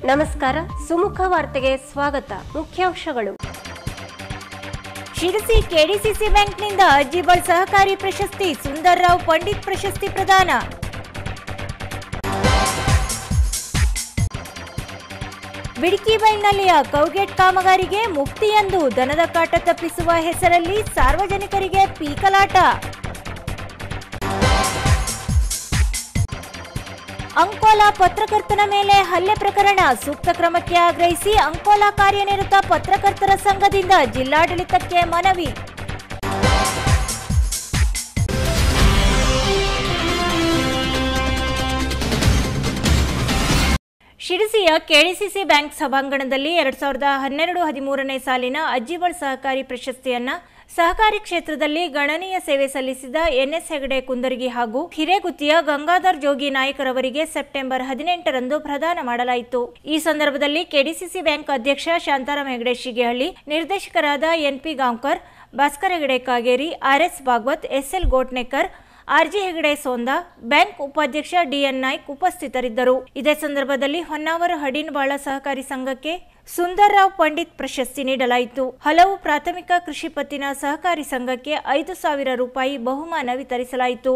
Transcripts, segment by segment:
ನಮಸ್ಕಾರ ಸುಮುಖ ವಾರ್ತೆಗೆ ಸ್ವಾಗತ ಮುಖ್ಯಾಂಶಗಳು ಶಿರಸಿ ಕೆಡಿಸಿಸಿ ಬ್ಯಾಂಕ್ನಿಂದ ಅಜ್ಜಿಬಳ್ ಸಹಕಾರಿ ಪ್ರಶಸ್ತಿ ಸುಂದರ್ ರಾವ್ ಪಂಡಿತ್ ಪ್ರಶಸ್ತಿ ಪ್ರದಾನ ಬಿಡ್ಕಿಬೈಲ್ನಲ್ಲಿಯ ಕೌಗೇಟ್ ಕಾಮಗಾರಿಗೆ ಮುಕ್ತಿಯಂದು ದನದ ಕಾಟ ತಪ್ಪಿಸುವ ಹೆಸರಲ್ಲಿ ಸಾರ್ವಜನಿಕರಿಗೆ ಪೀಕಲಾಟ ಅಂಕೋಲಾ ಪತ್ರಕರ್ತನ ಮೇಲೆ ಹಲ್ಲೆ ಪ್ರಕರಣ ಸೂಕ್ತ ಕ್ರಮಕ್ಕೆ ಆಗ್ರಹಿಸಿ ಅಂಕೋಲಾ ಕಾರ್ಯನಿರತ ಪತ್ರಕರ್ತರ ಸಂಘದಿಂದ ಜಿಲ್ಲಾಡಳಿತಕ್ಕೆ ಮನವಿ ಶಿರಸಿಯ ಕೆಡಿಸಿಸಿ ಬ್ಯಾಂಕ್ ಸಭಾಂಗಣದಲ್ಲಿ ಎರಡ್ ಸಾವಿರದ ಹನ್ನೆರಡು ಹದಿಮೂರನೇ ಸಾಲಿನ ಅಜ್ಜಿಬಳ್ ಸಹಕಾರಿ ಪ್ರಶಸ್ತಿಯನ್ನ ಸಹಕಾರಿ ಕ್ಷೇತ್ರದಲ್ಲಿ ಗಣನೀಯ ಸೇವೆ ಸಲ್ಲಿಸಿದ ಎನ್ಎಸ್ ಹೆಗಡೆ ಕುಂದರ್ಗಿ ಹಾಗೂ ಹಿರೇಗುತ್ತಿಯ ಗಂಗಾಧರ್ ಜೋಗಿ ನಾಯ್ಕರವರಿಗೆ ಸೆಪ್ಟೆಂಬರ್ ಹದಿನೆಂಟರಂದು ಪ್ರದಾನ ಮಾಡಲಾಯಿತು ಈ ಸಂದರ್ಭದಲ್ಲಿ ಕೆಡಿಸಿಸಿ ಬ್ಯಾಂಕ್ ಅಧ್ಯಕ್ಷ ಶಾಂತಾರಾಮ್ ಹೆಗಡೆ ಶಿಗೇಹಳ್ಳಿ ನಿರ್ದೇಶಕರಾದ NP Gaonkar Bhaskar Hegde Kageri RS Bhagwat SL Gotnekar RG Hegde Sonda bank ಉಪಾಧ್ಯಕ್ಷ ಡಿಎನ್ ನಾಯ್ಕ್ ಉಪಸ್ಥಿತರಿದ್ದರು ಇದೇ ಸಂದರ್ಭದಲ್ಲಿ ಹೊನ್ನಾವರ ಹಡಿನ್ಬಾಳ ಸಹಕಾರಿ ಸಂಘಕ್ಕೆ ಸುಂದರ್ ರಾವ್ ಪಂಡಿತ್ ಪ್ರಶಸ್ತಿ ನೀಡಲಾಯಿತು ಹಲವು ಪ್ರಾಥಮಿಕ ಕೃಷಿ ಪತ್ತಿನ ಸಹಕಾರಿ ಸಂಘಕ್ಕೆ ಐದು ಸಾವಿರ ರೂಪಾಯಿ ಬಹುಮಾನ ವಿತರಿಸಲಾಯಿತು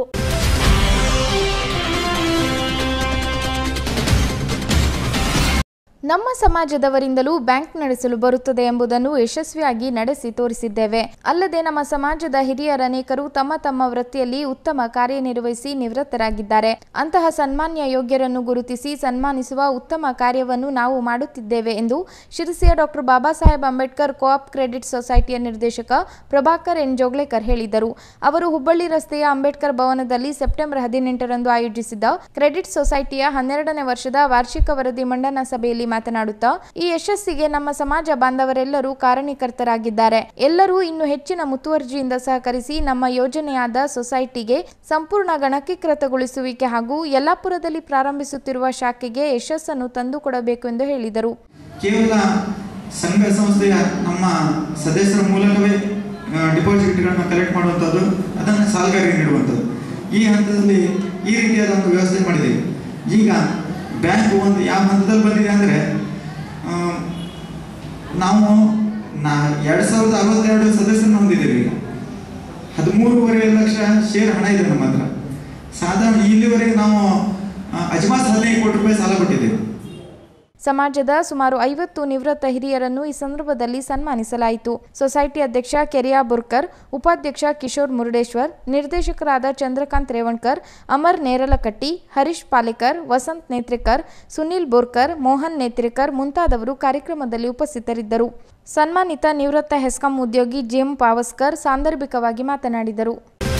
ನಮ್ಮ ಸಮಾಜದವರಿಂದಲೂ ಬ್ಯಾಂಕ್ ನಡೆಸಲು ಬರುತ್ತದೆ ಎಂಬುದನ್ನು ಯಶಸ್ವಿಯಾಗಿ ನಡೆಸಿ ತೋರಿಸಿದ್ದೇವೆ ಅಲ್ಲದೆ ನಮ್ಮ ಸಮಾಜದ ಹಿರಿಯರ ಅನೇಕರು ತಮ್ಮ ತಮ್ಮ ವೃತ್ತಿಯಲ್ಲಿ ಉತ್ತಮ ಕಾರ್ಯನಿರ್ವಹಿಸಿ ನಿವೃತ್ತರಾಗಿದ್ದಾರೆ ಅಂತಹ ಸನ್ಮಾನ್ಯ ಯೋಗ್ಯರನ್ನು ಗುರುತಿಸಿ ಸನ್ಮಾನಿಸುವ ಉತ್ತಮ ಕಾರ್ಯವನ್ನು ನಾವು ಮಾಡುತ್ತಿದ್ದೇವೆ ಎಂದು ಶಿರಸಿಯ doctor Baba Saheb Ambedkar co-op credit ಸೊಸೈಟಿಯ ನಿರ್ದೇಶಕ ಪ್ರಭಾಕರ್ ಎನ್ ಜೋಗ್ಲೇಕರ್ ಹೇಳಿದರು ಅವರು ಹುಬ್ಬಳ್ಳಿ ರಸ್ತೆಯ ಅಂಬೇಡ್ಕರ್ ಭವನದಲ್ಲಿ ಸೆಪ್ಟೆಂಬರ್ ಹದಿನೆಂಟರಂದು ಆಯೋಜಿಸಿದ್ದ ಕ್ರೆಡಿಟ್ ಸೊಸೈಟಿಯ ಹನ್ನೆರಡನೇ ವರ್ಷದ ವಾರ್ಷಿಕ ವರದಿ ಮಂಡನಾ ಸಭೆಯಲ್ಲಿ ಮಾತನಾಡುತ್ತಾ ಈ ಯಶಸ್ಸಿಗೆ ನಮ್ಮ ಸಮಾಜ ಬಾಂಧವರೆಲ್ಲರೂ ಕಾರಣೀಕರ್ತರಾಗಿದ್ದಾರೆ ಎಲ್ಲರೂ ಇನ್ನು ಹೆಚ್ಚಿನ ಮುತುವರ್ಜಿಯಿಂದ ಸಹಕರಿಸಿ ನಮ್ಮ ಯೋಜನೆಯಾದ ಸೊಸೈಟಿಗೆ ಸಂಪೂರ್ಣ ಗಣಕೀಕೃತಗೊಳಿಸುವಿಕೆ ಹಾಗೂ ಯಲ್ಲಾಪುರದಲ್ಲಿ ಪ್ರಾರಂಭಿಸುತ್ತಿರುವ ಶಾಖೆಗೆ ಯಶಸ್ಸನ್ನು ತಂದುಕೊಡಬೇಕು ಎಂದು ಹೇಳಿದರು ಕೇವಲ ಸಂಘ ಸಂಸ್ಥೆಯ ನಮ್ಮ ಸದಸ್ಯರ ಮೂಲಕವೇ ಡಿಪಾಸಿಟ್ಗಳನ್ನು ಕಲೆಕ್ಟ್ ಮಾಡುವಂಥದ್ದು ಅದನ್ನು ಸಾಲಗಾರರಿಗೆ ನೀಡುವಂಥದ್ದು ಈ ಹಂತದಲ್ಲಿ ಈ ರೀತಿಯಾದ ಒಂದು ವ್ಯವಸ್ಥೆ ಮಾಡಿದೆ ಈಗ ಬ್ಯಾಂಕ್ ಒಂದು ಯಾವ ಹಂತದಲ್ಲಿ ಬಂದಿದೆ ಅಂದರೆ ನಾವು ನಾ ಎರಡು ಸಾವಿರದ ಅರವತ್ತೆರಡು ಸದಸ್ಯರನ್ನು ಹೊಂದಿದ್ದೇವೆ ಈಗ ಹದಿಮೂರುವರೆ ಲಕ್ಷ ಶೇರ್ ಹಣ ಇದೆ ನಮ್ಮ ಹತ್ರ ಸಾಧಾರಣ ಇಲ್ಲಿವರೆಗೆ ನಾವು ಆ, ಅಜ್ಮಾಸ್ ಹದಿನೈದು ಕೋಟಿ ರೂಪಾಯಿ ಸಾಲ ಕೊಟ್ಟಿದ್ದೇವೆ ಸಮಾಜದ ಸುಮಾರು ಐವತ್ತು ನಿವೃತ್ತ ಹಿರಿಯರನ್ನು ಈ ಸಂದರ್ಭದಲ್ಲಿ ಸನ್ಮಾನಿಸಲಾಯಿತು ಸೊಸೈಟಿ ಅಧ್ಯಕ್ಷ ಕೆರಿಯಾ ಬುರ್ಕರ್ ಉಪಾಧ್ಯಕ್ಷ ಕಿಶೋರ್ ಮುರುಡೇಶ್ವರ್ ನಿರ್ದೇಶಕರಾದ ಚಂದ್ರಕಾಂತ್ ರೇವಣ್ಕರ್ ಅಮರ್ ನೇರಲಕಟ್ಟಿ ಹರೀಶ್ ಪಾಲೇಕರ್ ವಸಂತ್ ನೇತ್ರಿಕರ್ ಸುನೀಲ್ ಬೋರ್ಕರ್ ಮೋಹನ್ ನೇತ್ರಿಕರ್ ಮುಂತಾದವರು ಕಾರ್ಯಕ್ರಮದಲ್ಲಿ ಉಪಸ್ಥಿತರಿದ್ದರು ಸನ್ಮಾನಿತ ನಿವೃತ್ತ ಹೆಸ್ಕಾಂ ಉದ್ಯೋಗಿ ಜಿಎಂ ಪಾವಸ್ಕರ್ ಸಾಂದರ್ಭಿಕವಾಗಿ ಮಾತನಾಡಿದರು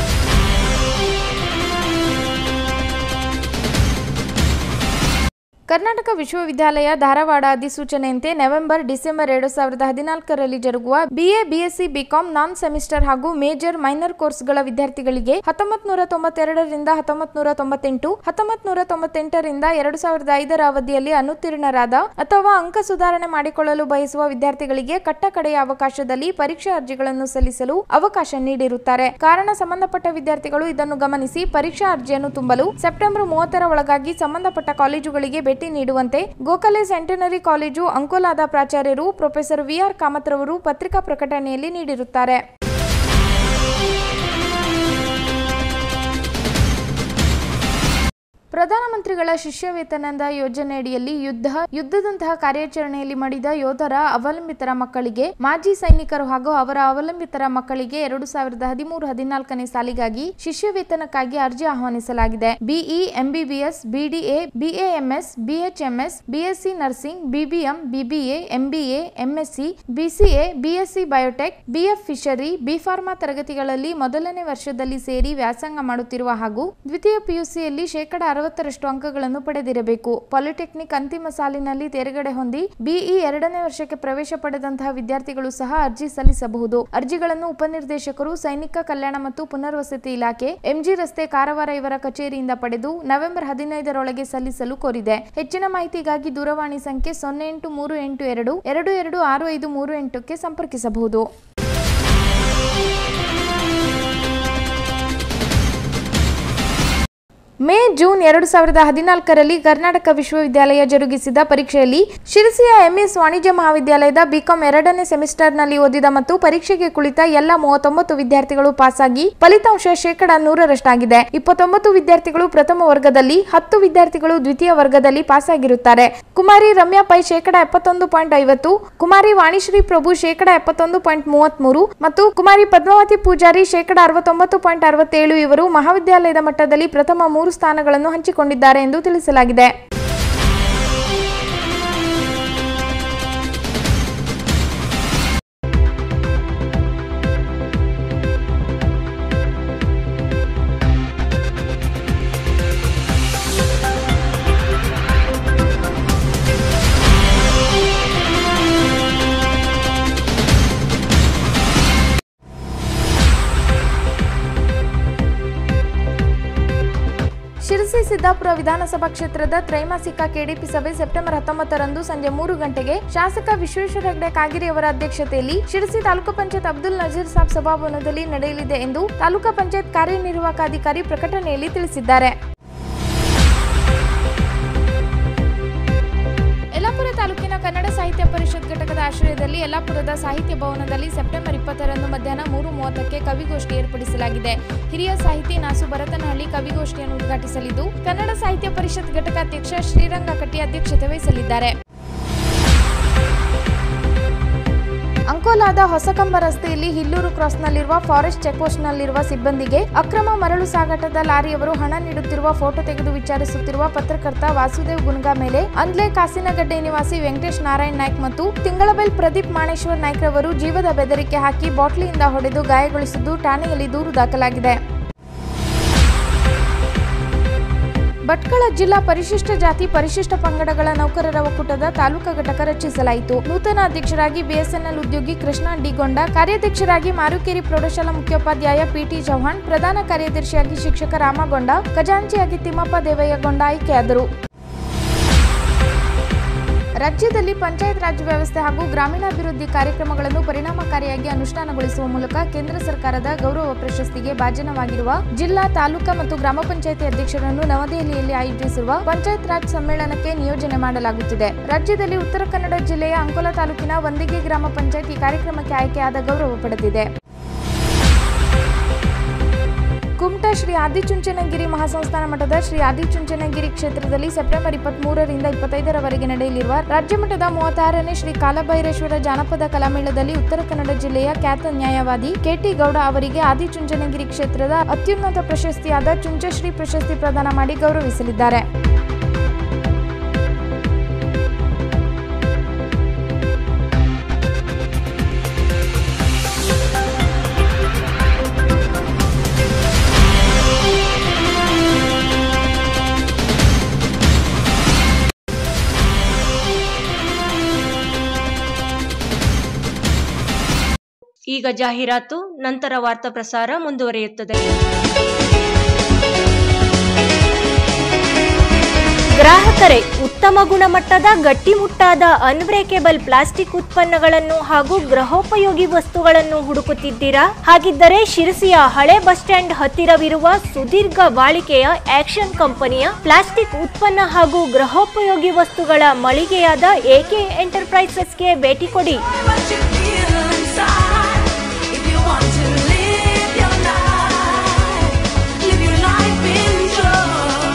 ಕರ್ನಾಟಕ ವಿಶ್ವವಿದ್ಯಾಲಯ ಧಾರವಾಡ ಅಧಿಸೂಚನೆಯಂತೆ ನವೆಂಬರ್ ಡಿಸೆಂಬರ್ ಎರಡು ಸಾವಿರದ ಹದಿನಾಲ್ಕರಲ್ಲಿ ಜರುಗುವ BA BSc BCom non semester ಹಾಗೂ ಮೇಜರ್ ಮೈನರ್ ಕೋರ್ಸ್ಗಳ ವಿದ್ಯಾರ್ಥಿಗಳಿಗೆ ಹತ್ತೊಂಬತ್ತು ನೂರ ತೊಂಬತ್ತೆರಡರಿಂದ ಹತ್ತೊಂಬತ್ತು ನೂರ ತೊಂಬತ್ತೆಂಟು ಹತ್ತೊಂಬತ್ತು ನೂರ ತೊಂಬತ್ತೆಂಟರಿಂದ ಎರಡು ಸಾವಿರದ ಐದರ ಅವಧಿಯಲ್ಲಿ ಅನುತ್ತೀರ್ಣರಾದ ಅಥವಾ ಅಂಕ ಸುಧಾರಣೆ ಮಾಡಿಕೊಳ್ಳಲು ಬಯಸುವ ವಿದ್ಯಾರ್ಥಿಗಳಿಗೆ ಕಟ್ಟಕಡೆಯ ಅವಕಾಶದಲ್ಲಿ ಪರೀಕ್ಷಾ ಅರ್ಜಿಗಳನ್ನು ಸಲ್ಲಿಸಲು ಅವಕಾಶ ನೀಡಿರುತ್ತಾರೆ ಕಾರಣ ಸಂಬಂಧಪಟ್ಟ ವಿದ್ಯಾರ್ಥಿಗಳು ಇದನ್ನು ಗಮನಿಸಿ ಪರೀಕ್ಷಾ ಅರ್ಜಿಯನ್ನು ತುಂಬಲು ಸೆಪ್ಟೆಂಬರ್ ಮೂವತ್ತರ ಒಳಗಾಗಿ ಸಂಬಂಧಪಟ್ಟ ಕಾಲೇಜುಗಳಿಗೆ ಭೇಟಿ ನೀಡುವಂತೆ ಗೋಖಲೆ ಸೆಂಟನರಿ ಕಾಲೇಜು ಅಂಕೋಲಾದ ಪ್ರಾಚಾರ್ಯರು ಪ್ರೊಫೆಸರ್ ವಿಆರ್ ಕಾಮತ್ರವರು ಪತ್ರಿಕಾ ಪ್ರಕಟಣೆಯಲ್ಲಿ ನೀಡಿರುತ್ತಾರೆ ಪ್ರಧಾನಮಂತ್ರಿಗಳ ಶಿಷ್ಯ ವೇತನದ ಯೋಜನೆಯಡಿಯಲ್ಲಿ ಯುದ್ಧ ಯುದ್ಧದಂತಹ ಕಾರ್ಯಾಚರಣೆಯಲ್ಲಿ ಮಡಿದ ಯೋಧರ ಅವಲಂಬಿತರ ಮಕ್ಕಳಿಗೆ ಮಾಜಿ ಸೈನಿಕರು ಹಾಗೂ ಅವರ ಅವಲಂಬಿತರ ಮಕ್ಕಳಿಗೆ ಎರಡು ಸಾವಿರದ ಹದಿಮೂರು ಹದಿನಾಲ್ಕನೇ ಸಾಲಿಗಾಗಿ ಶಿಷ್ಯ ವೇತನಕ್ಕಾಗಿ ಅರ್ಜಿ ಆಹ್ವಾನಿಸಲಾಗಿದೆ BE MBBS BDA BAMS BHMS BSc nursing BBM BBA MBA MSc BCA BSc biotech BF fishery B pharma ತರಗತಿಗಳಲ್ಲಿ ಮೊದಲನೇ ವರ್ಷದಲ್ಲಿ ಸೇರಿ ವ್ಯಾಸಂಗ ಮಾಡುತ್ತಿರುವ ಹಾಗೂ ದ್ವಿತೀಯ ಪಿಯುಸಿಯಲ್ಲಿ ಶೇಕಡ ಅರವತ್ತರಷ್ಟು ಅಂಕಗಳನ್ನು ಪಡೆದಿರಬೇಕು ಪಾಲಿಟೆಕ್ನಿಕ್ ಅಂತಿಮ ಸಾಲಿನಲ್ಲಿ ತೇರ್ಗಡೆ ಹೊಂದಿ ಬಿಇ ಎರಡನೇ ವರ್ಷಕ್ಕೆ ಪ್ರವೇಶ ಪಡೆದಂತಹ ವಿದ್ಯಾರ್ಥಿಗಳು ಸಹ ಅರ್ಜಿ ಸಲ್ಲಿಸಬಹುದು ಅರ್ಜಿಗಳನ್ನು ಉಪನಿರ್ದೇಶಕರು ಸೈನಿಕ ಕಲ್ಯಾಣ ಮತ್ತು ಪುನರ್ವಸತಿ ಇಲಾಖೆ ಎಂಜಿ ರಸ್ತೆ ಕಾರವಾರ ಇವರ ಕಚೇರಿಯಿಂದ ಪಡೆದು ನವೆಂಬರ್ ಹದಿನೈದರೊಳಗೆ ಸಲ್ಲಿಸಲು ಕೋರಿದೆ ಹೆಚ್ಚಿನ ಮಾಹಿತಿಗಾಗಿ ದೂರವಾಣಿ ಸಂಖ್ಯೆ ಸೊನ್ನೆ ಎಂಟು ಮೂರು ಎಂಟು ಎರಡು ಎರಡು ಎರಡು ಆರು ಐದು ಮೂರು ಎಂಟಕ್ಕೆ ಸಂಪರ್ಕಿಸಬಹುದು ಮೇ ಜೂನ್ ಎರಡು ಸಾವಿರದ ಹದಿನಾಲ್ಕರಲ್ಲಿ ಕರ್ನಾಟಕ ವಿಶ್ವವಿದ್ಯಾಲಯ ಜರುಗಿಸಿದ ಪರೀಕ್ಷೆಯಲ್ಲಿ ಶಿರಸಿಯ ಎಂಎಸ್ ವಾಣಿಜ್ಯ ಮಹಾವಿದ್ಯಾಲಯದ ಬಿಕಾಂ ಎರಡನೇ ಸೆಮಿಸ್ಟರ್ನಲ್ಲಿ ಓದಿದ ಮತ್ತು ಪರೀಕ್ಷೆಗೆ ಕುಳಿತ ಎಲ್ಲ ಮೂವತ್ತೊಂಬತ್ತು ವಿದ್ಯಾರ್ಥಿಗಳು ಪಾಸಾಗಿ ಫಲಿತಾಂಶ ಶೇಕಡ ನೂರರಷ್ಟಾಗಿದೆ ಇಪ್ಪತ್ತೊಂಬತ್ತು ವಿದ್ಯಾರ್ಥಿಗಳು ಪ್ರಥಮ ವರ್ಗದಲ್ಲಿ ಹತ್ತು ವಿದ್ಯಾರ್ಥಿಗಳು ದ್ವಿತೀಯ ವರ್ಗದಲ್ಲಿ ಪಾಸಾಗಿರುತ್ತಾರೆ ಕುಮಾರಿ ರಮ್ಯಾ ಪೈ ಶೇಕಡ ಎಪ್ಪತ್ತೊಂದು ಪಾಯಿಂಟ್ ಐವತ್ತು ಕುಮಾರಿ ವಾಣಿಶ್ರೀ ಪ್ರಭು ಶೇಕಡ ಎಪ್ಪತ್ತೊಂದು ಪಾಯಿಂಟ್ ಮೂವತ್ಮೂರು ಮತ್ತು ಕುಮಾರಿ ಪದ್ಮಾವತಿ ಪೂಜಾರಿ ಶೇಕಡ ಅರವತ್ತೊಂಬತ್ತು ಪಾಯಿಂಟ್ ಅರವತ್ತೇಳು ಇವರು ಮಹಾವಿದ್ಯಾಲಯದ ಮಟ್ಟದಲ್ಲಿ ಪ್ರಥಮ ಮೂರು ಸ್ಥಾನಗಳನ್ನು ಹಂಚಿಕೊಂಡಿದ್ದಾರೆ ಎಂದು ತಿಳಿಸಲಾಗಿದೆ ಶಿರಸಿ ಸಿದ್ದಾಪುರ ವಿಧಾನಸಭಾ ಕ್ಷೇತ್ರದ ತ್ರೈಮಾಸಿಕ ಕೆಡಿಪಿ ಸಭೆ ಸೆಪ್ಟೆಂಬರ್ ಹತ್ತೊಂಬತ್ತರಂದು ಸಂಜೆ ಮೂರು ಗಂಟೆಗೆ ಶಾಸಕ ವಿಶ್ವೇಶ್ವರ ಹೆಗಡೆ ಕಾಗಿರಿ ಅವರ ಅಧ್ಯಕ್ಷತೆಯಲ್ಲಿ ಶಿರಸಿ ತಾಲೂಕು ಪಂಚಾಯತ್ ಅಬ್ದುಲ್ ನಜೀರ್ ಸಾಬ್ ಸಭಾಭವನದಲ್ಲಿ ನಡೆಯಲಿದೆ ಎಂದು ತಾಲೂಕು ಪಂಚಾಯತ್ ಕಾರ್ಯನಿರ್ವಾಹಕ ಅಧಿಕಾರಿ ಪ್ರಕಟಣೆಯಲ್ಲಿ ತಿಳಿಸಿದ್ದಾರೆ ಯಲ್ಲಾಪುರ ತಾಲೂಕಿನ ಕನ್ನಡ ಸಾಹಿತ್ಯ ಪರಿಷತ್ ಘಟಕದ ಆಶ್ರಯದಲ್ಲಿ ಯಲ್ಲಾಪುರದ ಸಾಹಿತ್ಯ ಭವನದಲ್ಲಿ ಸೆಪ್ಟೆಂಬರ್ ಇಪ್ಪತ್ತರಂದು ಮಧ್ಯಾಹ್ನ ಮೂರು ಮೂವತ್ತಕ್ಕೆ ಕವಿಗೋಷ್ಠಿ ಏರ್ಪಡಿಸಲಾಗಿದೆ ಹಿರಿಯ ಸಾಹಿತಿ ನಾಸು ಭರತನಹಳ್ಳಿ ಕವಿಗೋಷ್ಠಿಯನ್ನು ಉದ್ಘಾಟಿಸಲಿದ್ದು ಕನ್ನಡ ಸಾಹಿತ್ಯ ಪರಿಷತ್ ಘಟಕ ಅಧ್ಯಕ್ಷ ಶ್ರೀರಂಗ ಕಟ್ಟಿ ಅಧ್ಯಕ್ಷತೆ ವಹಿಸಲಿದ್ದಾರೆ ಅಂಕೋಲಾದ ಹೊಸಕಂಬ ರಸ್ತೆಯಲ್ಲಿ ಹಿಲ್ಲೂರು ಕ್ರಾಸ್ನಲ್ಲಿರುವ ಫಾರೆಸ್ಟ್ ಚೆಕ್ಪೋಸ್ಟ್ನಲ್ಲಿರುವ ಸಿಬ್ಬಂದಿಗೆ ಅಕ್ರಮ ಮರಳು ಸಾಗಾಟದ ಲಾರಿಯವರು ಹಣ ನೀಡುತ್ತಿರುವ ಫೋಟೋ ತೆಗೆದು ವಿಚಾರಿಸುತ್ತಿರುವ ಪತ್ರಕರ್ತ ವಾಸುದೇವ್ ಗುನ್ಗಾ ಮೇಲೆ ಅಂದ್ಲೆ ಕಾಸಿನಗಡ್ಡೆ ನಿವಾಸಿ ವೆಂಕಟೇಶ್ ನಾರಾಯಣ್ ನಾಯ್ಕ್ ಮತ್ತು ತಿಂಗಳಬೆಲ್ ಪ್ರದೀಪ್ ಮಾಣೇಶ್ವರ್ ನಾಯ್ಕ್ ರವರು ಜೀವದ ಬೆದರಿಕೆ ಹಾಕಿ ಬಾಟ್ಲಿಯಿಂದ ಹೊಡೆದು ಗಾಯಗೊಳಿಸಿದ್ದು ಠಾಣೆಯಲ್ಲಿ ದೂರು ದಾಖಲಾಗಿದೆ ಭಟ್ಕಳ ಜಿಲ್ಲಾ ಪರಿಶಿಷ್ಟ ಜಾತಿ ಪರಿಶಿಷ್ಟ ಪಂಗಡಗಳ ನೌಕರರ ಒಕ್ಕೂಟದ ತಾಲೂಕಾ ಘಟಕ ರಚಿಸಲಾಯಿತು ನೂತನ ಅಧ್ಯಕ್ಷರಾಗಿ ಬಿಎಸ್ಎನ್ಎಲ್ ಉದ್ಯೋಗಿ ಕೃಷ್ಣ ಡಿಗೊಂಡ ಕಾರ್ಯಾಧ್ಯಕ್ಷರಾಗಿ ಮಾರುಕೇರಿ ಪ್ರೌಢಶಾಲಾ ಮುಖ್ಯೋಪಾಧ್ಯಾಯ ಪಿಟಿ ಚೌಹಾಣ್ ಪ್ರಧಾನ ಕಾರ್ಯದರ್ಶಿಯಾಗಿ ಶಿಕ್ಷಕ ರಾಮಗೊಂಡ ಖಜಾಂಚಿಯಾಗಿ ತಿಮ್ಮಪ್ಪ ದೇವಯ್ಯಗೊಂಡ ಆಯ್ಕೆಯಾದರು ರಾಜ್ಯದಲ್ಲಿ ಪಂಚಾಯತ್ ರಾಜ್ ವ್ಯವಸ್ಥೆ ಹಾಗೂ ಗ್ರಾಮೀಣಾಭಿವೃದ್ಧಿ ಕಾರ್ಯಕ್ರಮಗಳನ್ನು ಪರಿಣಾಮಕಾರಿಯಾಗಿ ಅನುಷ್ಠಾನಗೊಳಿಸುವ ಮೂಲಕ ಕೇಂದ್ರ ಸರ್ಕಾರದ ಗೌರವ ಪ್ರಶಸ್ತಿಗೆ ಭಾಜನವಾಗಿರುವ ಜಿಲ್ಲಾ ತಾಲೂಕಾ ಮತ್ತು ಗ್ರಾಮ ಪಂಚಾಯತಿ ಅಧ್ಯಕ್ಷರನ್ನು ನವದೆಹಲಿಯಲ್ಲಿ ಆಯೋಜಿಸಿರುವ ಪಂಚಾಯತ್ ರಾಜ್ ಸಮ್ಮೇಳನಕ್ಕೆ ನಿಯೋಜನೆ ಮಾಡಲಾಗುತ್ತಿದೆ ರಾಜ್ಯದಲ್ಲಿ ಉತ್ತರ ಕನ್ನಡ ಜಿಲ್ಲೆಯ ಅಂಕೋಲಾ ತಾಲೂಕಿನ ಒಂದಿಗೆ ಗ್ರಾಮ ಪಂಚಾಯತ್ ಈ ಕಾರ್ಯಕ್ರಮಕ್ಕೆ ಆಯ್ಕೆಯಾದ ಗೌರವ ಪಡೆದಿದೆ ಕುಮಟಾ ಶ್ರೀ ಆದಿಚುಂಚನಗಿರಿ ಮಹಾಸಂಸ್ಥಾನ ಮಠದ ಶ್ರೀ ಆದಿಚುಂಚನಗಿರಿ ಕ್ಷೇತ್ರದಲ್ಲಿ ಸೆಪ್ಟೆಂಬರ್ ಇಪ್ಪತ್ಮೂರರಿಂದ ಇಪ್ಪತ್ತೈದರವರೆಗೆ ನಡೆಯಲಿರುವ ರಾಜ್ಯ ಮಟ್ಟದ ಮೂವತ್ತಾರನೇ ಶ್ರೀ ಕಾಲಭೈರೇಶ್ವರ ಜಾನಪದ ಕಲಾಮೇಳದಲ್ಲಿ ಉತ್ತರ ಕನ್ನಡ ಜಿಲ್ಲೆಯ ಖ್ಯಾತ ನ್ಯಾಯವಾದಿ ಕೆಟಿ ಗೌಡ ಅವರಿಗೆ ಆದಿಚುಂಚನಗಿರಿ ಕ್ಷೇತ್ರದ ಅತ್ಯುನ್ನತ ಪ್ರಶಸ್ತಿಯಾದ ಚುಂಚಶ್ರೀ ಪ್ರಶಸ್ತಿ ಪ್ರದಾನ ಮಾಡಿ ಗೌರವಿಸಲಿದ್ದಾರೆ ಈಗ ಜಾಹೀರಾತು ನಂತರ ವಾರ್ತಾ ಪ್ರಸಾರ ಮುಂದುವರಿಯುತ್ತದೆ ಗ್ರಾಹಕರೇ ಉತ್ತಮ ಗುಣಮಟ್ಟದ ಗಟ್ಟಿಮುಟ್ಟಾದ ಅನ್ಬ್ರೇಕೇಬಲ್ ಪ್ಲಾಸ್ಟಿಕ್ ಉತ್ಪನ್ನಗಳನ್ನು ಹಾಗೂ ಗೃಹೋಪಯೋಗಿ ವಸ್ತುಗಳನ್ನು ಹುಡುಕುತ್ತಿದ್ದೀರಾ ಹಾಗಿದ್ದರೆ ಶಿರಸಿಯ ಹಳೆ ಬಸ್ ಸ್ಟ್ಯಾಂಡ್ ಹತ್ತಿರವಿರುವ ಸುದೀರ್ಘ ಬಾಳಿಕೆಯ ಆಕ್ಷನ್ ಕಂಪನಿಯ ಪ್ಲಾಸ್ಟಿಕ್ ಉತ್ಪನ್ನ ಹಾಗೂ ಗೃಹೋಪಯೋಗಿ ವಸ್ತುಗಳ ಮಳಿಗೆಯಾದ ಎಕೆ ಎಂಟರ್ಪ್ರೈಸಸ್ಗೆ ಭೇಟಿ ಕೊಡಿ what you feel inside. If you want to live your life, live your life in joy.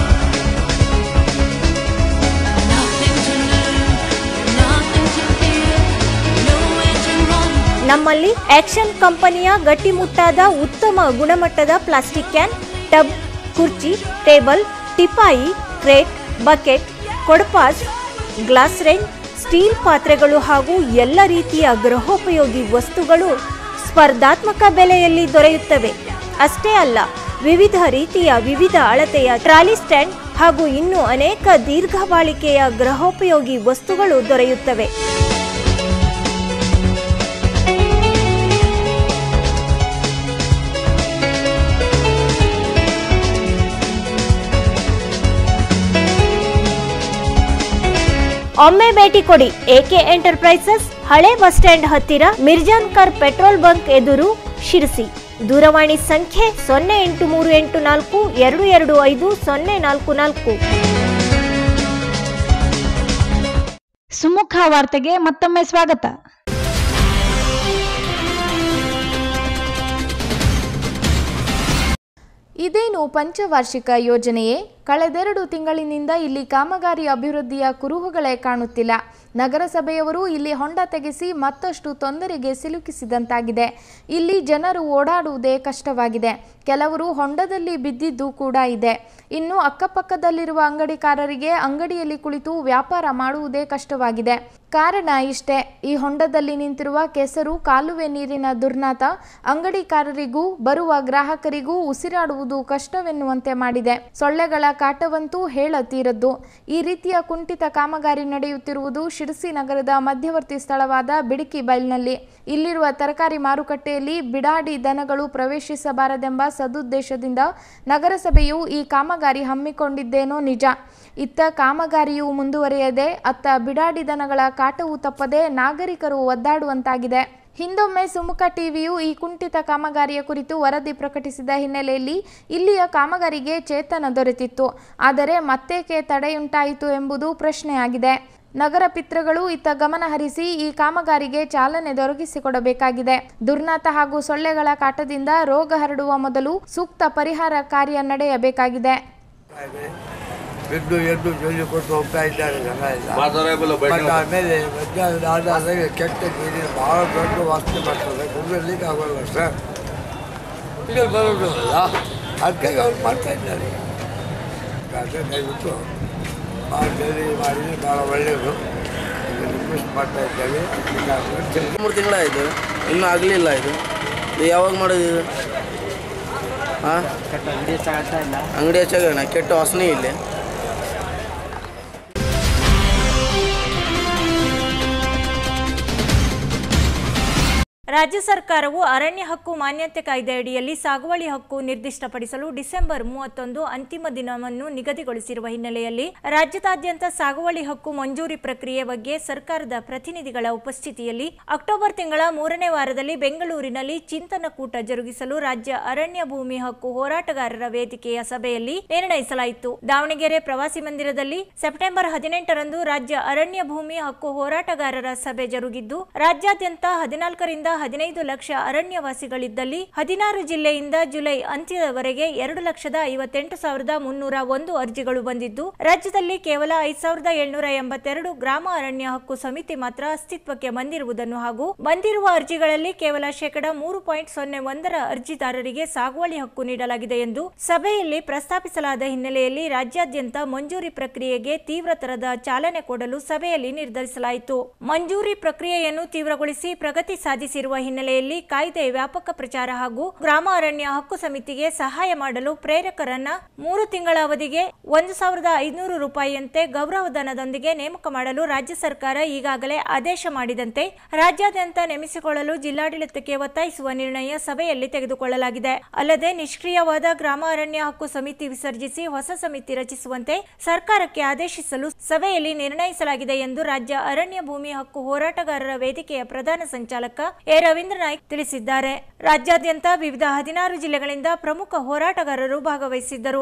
Nothing to lose, nothing to fear, nowhere to run. ನಮ್ಮಲ್ಲಿ ಆಕ್ಷನ್ ಕಂಪನಿಯ ಗಟ್ಟಿಮುಟ್ಟಾದ ಉತ್ತಮ ಗುಣಮಟ್ಟದ ಪ್ಲಾಸ್ಟಿಕ್ ಕ್ಯಾನ್ ಟಬ್ ಕುರ್ಚಿ ಟೇಬಲ್ ಟಿಪಾಯಿ crate bucket ಕೊಡಪಾಸ್ glass range steel ಪಾತ್ರೆಗಳು ಹಾಗೂ ಎಲ್ಲ ರೀತಿಯ ಗೃಹೋಪಯೋಗಿ ವಸ್ತುಗಳು ಸ್ಪರ್ಧಾತ್ಮಕ ಬೆಲೆಯಲ್ಲಿ ದೊರೆಯುತ್ತವೆ ಅಷ್ಟೇ ಅಲ್ಲ ವಿವಿಧ ರೀತಿಯ ವಿವಿಧ ಅಳತೆಯ ಟ್ರಾಲಿ ಸ್ಟ್ಯಾಂಡ್ ಹಾಗೂ ಇನ್ನೂ ಅನೇಕ ದೀರ್ಘ ಬಾಳಿಕೆಯ ಗೃಹೋಪಯೋಗಿ ವಸ್ತುಗಳು ದೊರೆಯುತ್ತವೆ ಒಮ್ಮೆ ಭೇಟಿ ಕೊಡಿ ಎಕೆ ಎಂಟರ್ಪ್ರೈಸಸ್ ಹಳೆ ಬಸ್ ಸ್ಟ್ಯಾಂಡ್ ಹತ್ತಿರ ಮಿರ್ಜಾನ್ ಕರ್ ಪೆಟ್ರೋಲ್ ಬಂಕ್ ಎದುರು ಶಿರಸಿ ದೂರವಾಣಿ ಸಂಖ್ಯೆ ಸೊನ್ನೆ ಎಂಟು ಮೂರು ಎಂಟು ನಾಲ್ಕು ಎರಡು ಎರಡು ಐದು ಸೊನ್ನೆ ನಾಲ್ಕು ನಾಲ್ಕು ಸುಮುಖ ವಾರ್ತೆಗೆ ಮತ್ತೊಮ್ಮೆ ಸ್ವಾಗತ ಇದೇನು ಪಂಚವಾರ್ಷಿಕ ಯೋಜನೆಯೇ ಕಳೆದೆರಡು ತಿಂಗಳಿನಿಂದ ಇಲ್ಲಿ ಕಾಮಗಾರಿ ಅಭಿವೃದ್ಧಿಯ ಕುರುಹುಗಳೇ ಕಾಣುತ್ತಿಲ್ಲ ನಗರಸಭೆಯವರು ಇಲ್ಲಿ ಹೊಂಡ ತೆಗೆಸಿ ಮತ್ತಷ್ಟು ತೊಂದರೆಗೆ ಸಿಲುಕಿಸಿದಂತಾಗಿದೆ ಇಲ್ಲಿ ಜನರು ಓಡಾಡುವುದೇ ಕಷ್ಟವಾಗಿದೆ ಕೆಲವರು ಹೊಂಡದಲ್ಲಿ ಬಿದ್ದಿದ್ದು ಕೂಡ ಇದೆ ಇನ್ನು ಅಕ್ಕಪಕ್ಕದಲ್ಲಿರುವ ಅಂಗಡಿಕಾರರಿಗೆ ಅಂಗಡಿಯಲ್ಲಿ ಕುಳಿತು ವ್ಯಾಪಾರ ಮಾಡುವುದೇ ಕಷ್ಟವಾಗಿದೆ ಕಾರಣ ಇಷ್ಟೇ ಈ ಹೊಂಡದಲ್ಲಿ ನಿಂತಿರುವ ಕೆಸರು ಕಾಲುವೆ ನೀರಿನ ದುರ್ನಾತ ಅಂಗಡಿಕಾರರಿಗೂ ಬರುವ ಗ್ರಾಹಕರಿಗೂ ಉಸಿರಾಡುವುದು ಕಷ್ಟವೆನ್ನುವಂತೆ ಮಾಡಿದೆ ಸೊಳ್ಳೆಗಳ ಕಾಟವಂತೂ ಹೇಳತೀರದ್ದು ಈ ರೀತಿಯ ಕುಂಠಿತ ಕಾಮಗಾರಿ ನಡೆಯುತ್ತಿರುವುದು ಶಿರಸಿ ನಗರದ ಮಧ್ಯವರ್ತಿ ಸ್ಥಳವಾದ ಬಿಡಿಕಿ ಬೈಲ್ನಲ್ಲಿ ಇಲ್ಲಿರುವ ತರಕಾರಿ ಮಾರುಕಟ್ಟೆಯಲ್ಲಿ ಬಿಡಾಡಿ ದನಗಳು ಪ್ರವೇಶಿಸಬಾರದೆಂಬ ಸದುದ್ದೇಶದಿಂದ ನಗರಸಭೆಯು ಈ ಕಾಮಗಾರಿ ಹಮ್ಮಿಕೊಂಡಿದ್ದೇನೋ ನಿಜ ಇತ್ತ ಕಾಮಗಾರಿಯು ಮುಂದುವರಿಯದೆ ಅತ್ತ ಬಿಡಾಡಿ ದನಗಳ ಕಾಟವು ತಪ್ಪದೆ ನಾಗರಿಕರು ಒದ್ದಾಡುವಂತಾಗಿದೆ ಹಿಂದೊಮ್ಮೆ ಸುಮುಖ ಟಿವಿಯು ಈ ಕುಂಠಿತ ಕಾಮಗಾರಿಯ ಕುರಿತು ವರದಿ ಪ್ರಕಟಿಸಿದ ಹಿನ್ನೆಲೆಯಲ್ಲಿ ಇಲ್ಲಿಯ ಕಾಮಗಾರಿಗೆ ಚೇತನ ದೊರೆತಿತ್ತು ಆದರೆ ಮತ್ತೇಕೆ ತಡೆಯುಂಟಾಯಿತು ಎಂಬುದು ಪ್ರಶ್ನೆಯಾಗಿದೆ ನಗರ ಪಿತೃಗಳು ಇತ್ತ ಗಮನ ಹರಿಸಿ ಈ ಕಾಮಗಾರಿಗೆ ಚಾಲನೆ ದೊರಕಿಸಿಕೊಡಬೇಕಾಗಿದೆ ದುರ್ನಾತ ಹಾಗೂ ಸೊಳ್ಳೆಗಳ ಕಾಟದಿಂದ ರೋಗ ಹರಡುವ ಮೊದಲು ಸೂಕ್ತ ಪರಿಹಾರ ಕಾರ್ಯ ನಡೆಯಬೇಕಾಗಿದೆ ಬಿದ್ದು ಎದ್ದು ಜೊಲಿ ಕೊಟ್ಟು ಹೋಗ್ತಾ ಇದ್ದಾರೆ ಜನ ಎಲ್ಲ ಬಟ್ ಆಮೇಲೆ ಮಧ್ಯಾಹ್ನ ಆದಾಗ ಕೆಟ್ಟ ನೀರಿನ ಭಾಳ ದೊಡ್ಡ ವಾಸನೆ ಬರ್ತದೆ ಕುಡಿಯಲಿಕ್ಕೆ ಆಗೋಲ್ಲ ಸರ್ ಇಲ್ಲಿ ಬರೋದು ಅಲ್ಲ ಅದಕ್ಕಾಗಿ ಅವ್ರು ಮಾಡ್ತಾ ಇದ್ದಾರೆ ಅದೇ ದಯವಿಟ್ಟು ಮಾಡಿ ಮಾಡಿದರೆ ಭಾಳ ಒಳ್ಳೆಯದು ರಿಕ್ವೆಸ್ಟ್ ಮಾಡ್ತಾ ಇದ್ದೇವೆ ಅದಕ್ಕೆ ಮೂರು ತಿಂಗಳಾಯಿತು ಇನ್ನೂ ಆಗಲಿಲ್ಲ ಇದು ಇದು ಯಾವಾಗ ಮಾಡೋದು ಇದು ಹಾಂ ಅಂಗಡಿ ಹೆಚ್ಚಾಗೋಣ ಕೆಟ್ಟ ವಾಸನೆ ಇಲ್ಲಿ ರಾಜ್ಯ ಸರ್ಕಾರವು ಅರಣ್ಯ ಹಕ್ಕು ಮಾನ್ಯತೆ ಕಾಯ್ದೆ ಅಡಿಯಲ್ಲಿ ಸಾಗುವಳಿ ಹಕ್ಕು ನಿರ್ದಿಷ್ಟಪಡಿಸಲು ಡಿಸೆಂಬರ್ ಮೂವತ್ತೊಂದು ಅಂತಿಮ ದಿನವನ್ನು ನಿಗದಿಗೊಳಿಸಿರುವ ಹಿನ್ನೆಲೆಯಲ್ಲಿ ರಾಜ್ಯದಾದ್ಯಂತ ಸಾಗುವಳಿ ಹಕ್ಕು ಮಂಜೂರಿ ಪ್ರಕ್ರಿಯೆ ಬಗ್ಗೆ ಸರ್ಕಾರದ ಪ್ರತಿನಿಧಿಗಳ ಉಪಸ್ಥಿತಿಯಲ್ಲಿ ಅಕ್ಟೋಬರ್ ತಿಂಗಳ ಮೂರನೇ ವಾರದಲ್ಲಿ ಬೆಂಗಳೂರಿನಲ್ಲಿ ಚಿಂತನ ಕೂಟ ಜರುಗಿಸಲು ರಾಜ್ಯ ಅರಣ್ಯ ಭೂಮಿ ಹಕ್ಕು ಹೋರಾಟಗಾರರ ವೇದಿಕೆಯ ಸಭೆಯಲ್ಲಿ ನಿರ್ಣಯಿಸಲಾಯಿತು ದಾವಣಗೆರೆ ಪ್ರವಾಸಿ ಮಂದಿರದಲ್ಲಿ ಸೆಪ್ಟೆಂಬರ್ ಹದಿನೆಂಟರಂದು ರಾಜ್ಯ ಅರಣ್ಯ ಭೂಮಿ ಹಕ್ಕು ಹೋರಾಟಗಾರರ ಸಭೆ ಜರುಗಿದ್ದು ರಾಜ್ಯಾದ್ಯಂತ ಹದಿನಾಲ್ಕರಿಂದ ಹದಿನೈದು ಲಕ್ಷ ಅರಣ್ಯವಾಸಿಗಳಿದ್ದಲ್ಲಿ ಹದಿನಾರು ಜಿಲ್ಲೆಯಿಂದ ಜುಲೈ ಅಂತ್ಯದವರೆಗೆ ಎರಡು ಲಕ್ಷದ ಐವತ್ತೆಂಟು ಸಾವಿರದ ಮುನ್ನೂರ ಒಂದು ಅರ್ಜಿಗಳು ಬಂದಿದ್ದು ರಾಜ್ಯದಲ್ಲಿ ಕೇವಲ ಐದು ಸಾವಿರದ ಏಳ್ನೂರ ಎಂಬತ್ತೆರಡು ಗ್ರಾಮ ಅರಣ್ಯ ಹಕ್ಕು ಸಮಿತಿ ಮಾತ್ರ ಅಸ್ತಿತ್ವಕ್ಕೆ ಬಂದಿರುವುದನ್ನು ಹಾಗೂ ಬಂದಿರುವ ಅರ್ಜಿಗಳಲ್ಲಿ ಕೇವಲ ಶೇಕಡ ಮೂರು ಪಾಯಿಂಟ್ ಸೊನ್ನೆ ಒಂದರ ಅರ್ಜಿದಾರರಿಗೆ ಸಾಗುವಳಿ ಹಕ್ಕು ನೀಡಲಾಗಿದೆ ಎಂದು ಸಭೆಯಲ್ಲಿ ಪ್ರಸ್ತಾಪಿಸಲಾದ ಹಿನ್ನೆಲೆಯಲ್ಲಿ ರಾಜ್ಯಾದ್ಯಂತ ಮಂಜೂರಿ ಪ್ರಕ್ರಿಯೆಗೆ ತೀವ್ರತರದ ಚಾಲನೆ ಕೊಡಲು ಸಭೆಯಲ್ಲಿ ನಿರ್ಧರಿಸಲಾಯಿತು ಮಂಜೂರಿ ಪ್ರಕ್ರಿಯೆಯನ್ನು ತೀವ್ರಗೊಳಿಸಿ ಪ್ರಗತಿ ಸಾಧಿಸಿರುವ ಹಿನ್ನೆಲೆಯಲ್ಲಿ ಕಾಯ್ದೆ ವ್ಯಾಪಕ ಪ್ರಚಾರ ಹಾಗೂ ಗ್ರಾಮ ಅರಣ್ಯ ಹಕ್ಕು ಸಮಿತಿಗೆ ಸಹಾಯ ಮಾಡಲು ಪ್ರೇರಕರನ್ನ ಮೂರು ತಿಂಗಳ ಅವಧಿಗೆ ಒಂದು ಸಾವಿರದ ಐದುನೂರು ರೂಪಾಯಿಯಂತೆ ಗೌರವಧನದೊಂದಿಗೆ ನೇಮಕ ಮಾಡಲು ರಾಜ್ಯ ಸರ್ಕಾರ ಈಗಾಗಲೇ ಆದೇಶ ಮಾಡಿದಂತೆ ರಾಜ್ಯಾದ್ಯಂತ ನೇಮಿಸಿಕೊಳ್ಳಲು ಜಿಲ್ಲಾಡಳಿತಕ್ಕೆ ಒತ್ತಾಯಿಸುವ ನಿರ್ಣಯ ಸಭೆಯಲ್ಲಿ ತೆಗೆದುಕೊಳ್ಳಲಾಗಿದೆ ಅಲ್ಲದೆ ನಿಷ್ಕ್ರಿಯವಾದ ಗ್ರಾಮ ಅರಣ್ಯ ಹಕ್ಕು ಸಮಿತಿ ವಿಸರ್ಜಿಸಿ ಹೊಸ ಸಮಿತಿ ರಚಿಸುವಂತೆ ಸರ್ಕಾರಕ್ಕೆ ಆದೇಶಿಸಲು ಸಭೆಯಲ್ಲಿ ನಿರ್ಣಯಿಸಲಾಗಿದೆ ಎಂದು ರಾಜ್ಯ ಅರಣ್ಯ ಭೂಮಿ ಹಕ್ಕು ಹೋರಾಟಗಾರರ ವೇದಿಕೆಯ ಪ್ರಧಾನ ಸಂಚಾಲಕ ಎ ರವೀಂದ್ರ ನಾಯ್ಕ್ ತಿಳಿಸಿದ್ದಾರೆ ರಾಜ್ಯಾದ್ಯಂತ ವಿವಿಧ ಹದಿನಾರು ಜಿಲ್ಲೆಗಳಿಂದ ಪ್ರಮುಖ ಹೋರಾಟಗಾರರು ಭಾಗವಹಿಸಿದ್ದರು